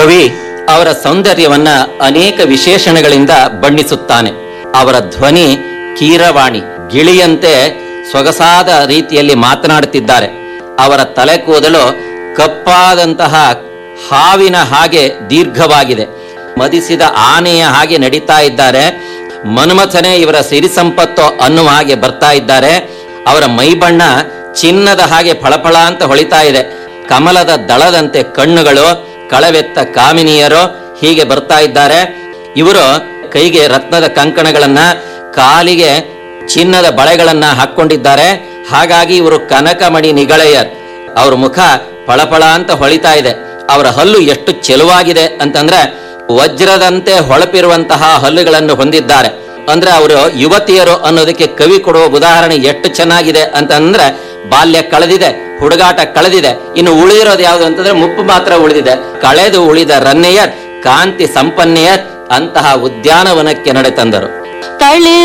ಕವಿ ಅವರ ಸೌಂದರ್ಯವನ್ನ ಅನೇಕ ವಿಶೇಷಣಗಳಿಂದ ಬಣ್ಣಿಸುತ್ತಾನೆ ಅವರ ಧ್ವನಿ ಕೀರವಾಣಿ ಗಿಳಿಯಂತೆ ಸೊಗಸಾದ ರೀತಿಯಲ್ಲಿ ಮಾತನಾಡುತ್ತಿದ್ದಾರೆ ಅವರ ತಲೆ ಕೂದಲು ಕಪ್ಪಾದಂತಹ ಹಾವಿನ ಹಾಗೆ ದೀರ್ಘವಾಗಿದೆ ಮದಿಸಿದ ಆನೆಯ ಹಾಗೆ ನಡೀತಾ ಇದ್ದಾರೆ ಮನ್ಮಥನೇ ಇವರ ಸಿರಿ ಸಂಪತ್ತು ಅನ್ನುವ ಹಾಗೆ ಬರ್ತಾ ಇದ್ದಾರೆ ಅವರ ಮೈಬಣ್ಣ ಚಿನ್ನದ ಹಾಗೆ ಫಳಫಳ ಅಂತ ಹೊಳಿತಾ ಇದೆ ಕಮಲದ ದಳದಂತೆ ಕಣ್ಣುಗಳು ಕಳವೆತ್ತ ಕಾಮಿನಿಯರು ಹೀಗೆ ಬರ್ತಾ ಇದ್ದಾರೆ ಇವರು ಕೈಗೆ ರತ್ನದ ಕಂಕಣಗಳನ್ನ ಕಾಲಿಗೆ ಚಿನ್ನದ ಬಳೆಗಳನ್ನ ಹಾಕೊಂಡಿದ್ದಾರೆ ಹಾಗಾಗಿ ಇವರು ಕನಕಮಣಿ ನಿಗಳೆಯರ್ ಅವ್ರ ಮುಖ ಫಳಫಳ ಅಂತ ಹೊಳಿತಾ ಇದೆ ಅವರ ಹಲ್ಲು ಎಷ್ಟು ಚೆಲುವಾಗಿದೆ ಅಂತಂದ್ರೆ ವಜ್ರದಂತೆ ಹೊಳಪಿರುವಂತಹ ಹಲ್ಲುಗಳನ್ನು ಹೊಂದಿದ್ದಾರೆ ಅಂದ್ರೆ ಅವರು ಯುವತಿಯರು ಅನ್ನೋದಕ್ಕೆ ಕವಿ ಕೊಡುವ ಉದಾಹರಣೆ ಎಷ್ಟು ಚೆನ್ನಾಗಿದೆ ಅಂತಂದ್ರೆ ಬಾಲ್ಯ ಕಳೆದಿದೆ ಹುಡುಗಾಟ ಕಳೆದಿದೆ ಇನ್ನು ಉಳಿದಿರೋದು ಯಾವುದು ಅಂತಂದ್ರೆ ಮುಪ್ಪು ಮಾತ್ರ ಉಳಿದಿದೆ ಕಳೆದು ಉಳಿದ ರನ್ನೆಯರ್ ಕಾಂತಿ ಸಂಪನ್ನೆಯರ್ ಅಂತಹ ಉದ್ಯಾನವನಕ್ಕೆ ನಡೆತಂದರು ತಳಿ